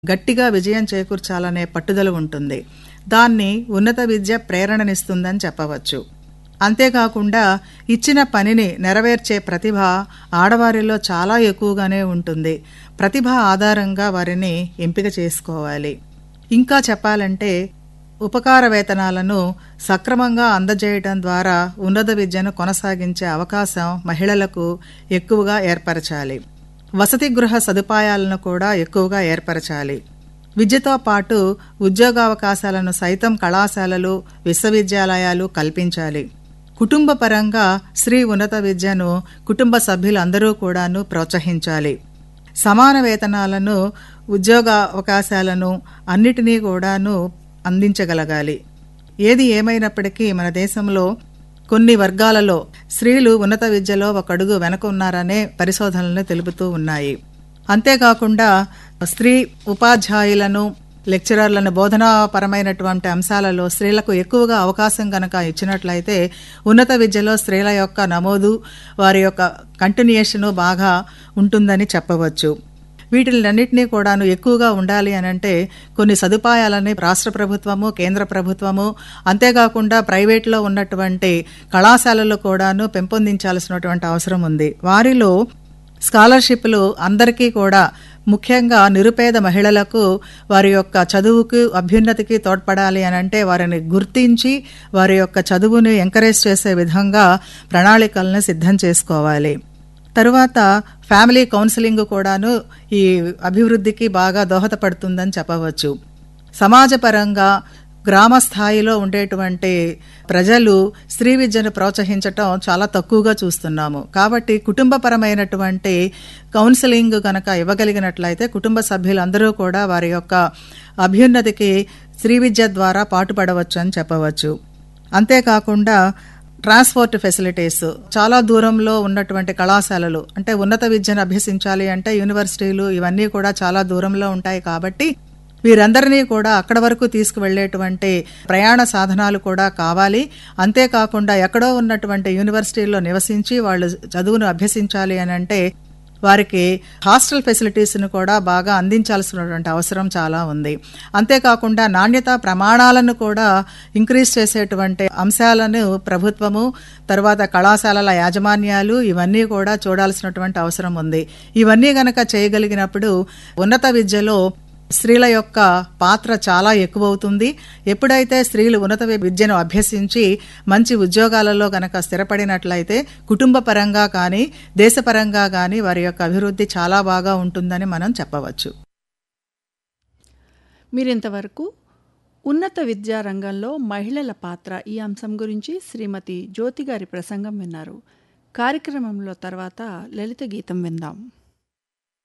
గట్టిగా విజయం చేకూర్చాలనే పట్టుదల ఉంటుంది దాన్ని ఉన్నత విద్య ప్రేరణనిస్తుందని చెప్పవచ్చు అంతేకాకుండా ఇచ్చిన పనిని నెరవేర్చే ప్రతిభ ఆడవారిలో చాలా ఎక్కువగానే ఉంటుంది ప్రతిభ ఆధారంగా వారిని ఎంపిక చేసుకోవాలి ఇంకా చెప్పాలంటే ఉపకార వేతనాలను సక్రమంగా అందజేయటం ద్వారా ఉన్నత విద్యను కొనసాగించే అవకాశం మహిళలకు ఎక్కువగా ఏర్పరచాలి వసతి గృహ సదుపాయాలను కూడా ఎక్కువగా ఏర్పరచాలి విద్యతో పాటు ఉద్యోగావకాశాలను సైతం కళాశాలలు విశ్వవిద్యాలయాలు కల్పించాలి కుటుంబ పరంగా స్త్రీ ఉన్నత విద్యను కుటుంబ సభ్యులందరూ కూడాను ప్రోత్సహించాలి సమాన వేతనాలను ఉద్యోగ అవకాశాలను అన్నిటినీ కూడాను అందించగలగాలి ఏది ఏమైనప్పటికీ మన దేశంలో కొన్ని వర్గాలలో స్త్రీలు ఉన్నత విద్యలో ఒక అడుగు వెనక ఉన్నారనే పరిశోధనలు తెలుపుతూ ఉన్నాయి అంతేకాకుండా స్త్రీ ఉపాధ్యాయులను లెక్చరర్లను బోధనాపరమైనటువంటి అంశాలలో స్త్రీలకు ఎక్కువగా అవకాశం కనుక ఇచ్చినట్లయితే ఉన్నత విద్యలో స్త్రీల యొక్క నమోదు వారి యొక్క కంటిన్యూషను బాగా ఉంటుందని చెప్పవచ్చు వీటిలన్నింటినీ కూడాను ఎక్కువగా ఉండాలి అని అంటే కొన్ని సదుపాయాలని రాష్ట్ర ప్రభుత్వము కేంద్ర ప్రభుత్వము అంతేకాకుండా ప్రైవేట్లో ఉన్నటువంటి కళాశాలలు కూడాను పెంపొందించాల్సినటువంటి అవసరం ఉంది వారిలో స్కాలర్షిప్లు అందరికీ కూడా ముఖ్యంగా నిరుపేద మహిళలకు వారి యొక్క చదువుకు అభ్యున్నతికి తోడ్పడాలి అని అంటే వారిని గుర్తించి వారి యొక్క చదువుని ఎంకరేజ్ చేసే విధంగా ప్రణాళికలను సిద్ధం చేసుకోవాలి తరువాత ఫ్యామిలీ కౌన్సిలింగ్ కూడాను ఈ అభివృద్ధికి బాగా దోహదపడుతుందని చెప్పవచ్చు సమాజపరంగా గ్రామ స్థాయిలో ఉండేటువంటి ప్రజలు స్త్రీ విద్యను ప్రోత్సహించటం చాలా తక్కువగా చూస్తున్నాము కాబట్టి కుటుంబపరమైనటువంటి కౌన్సిలింగ్ కనుక ఇవ్వగలిగినట్లయితే కుటుంబ సభ్యులందరూ కూడా వారి యొక్క అభ్యున్నతికి స్త్రీ విద్య ద్వారా పాటుపడవచ్చు అని చెప్పవచ్చు అంతేకాకుండా ట్రాన్స్పోర్ట్ ఫెసిలిటీస్ చాలా దూరంలో ఉన్నటువంటి కళాశాలలు అంటే ఉన్నత విద్యను అభ్యసించాలి అంటే యూనివర్సిటీలు ఇవన్నీ కూడా చాలా దూరంలో ఉంటాయి కాబట్టి వీరందరినీ కూడా అక్కడ వరకు తీసుకువెళ్లేటువంటి ప్రయాణ సాధనాలు కూడా కావాలి అంతేకాకుండా ఎక్కడో ఉన్నటువంటి యూనివర్సిటీల్లో నివసించి వాళ్ళు చదువును అభ్యసించాలి అని అంటే వారికి హాస్టల్ ఫెసిలిటీస్ను కూడా బాగా అందించాల్సినటువంటి అవసరం చాలా ఉంది అంతేకాకుండా నాణ్యత ప్రమాణాలను కూడా ఇంక్రీజ్ చేసేటువంటి అంశాలను ప్రభుత్వము తర్వాత కళాశాలల యాజమాన్యాలు ఇవన్నీ కూడా చూడాల్సినటువంటి అవసరం ఉంది ఇవన్నీ గనక చేయగలిగినప్పుడు ఉన్నత విద్యలో స్త్రీల యొక్క పాత్ర చాలా ఎక్కువవుతుంది ఎప్పుడైతే స్త్రీలు ఉన్నత విద్యను అభ్యసించి మంచి ఉద్యోగాలలో గనక స్థిరపడినట్లయితే కుటుంబ పరంగా కానీ దేశపరంగా కానీ వారి యొక్క అభివృద్ధి చాలా బాగా ఉంటుందని మనం చెప్పవచ్చు మీరింతవరకు ఉన్నత విద్యా రంగంలో మహిళల పాత్ర ఈ అంశం గురించి శ్రీమతి జ్యోతి గారి ప్రసంగం విన్నారు కార్యక్రమంలో తర్వాత లలిత గీతం విందాం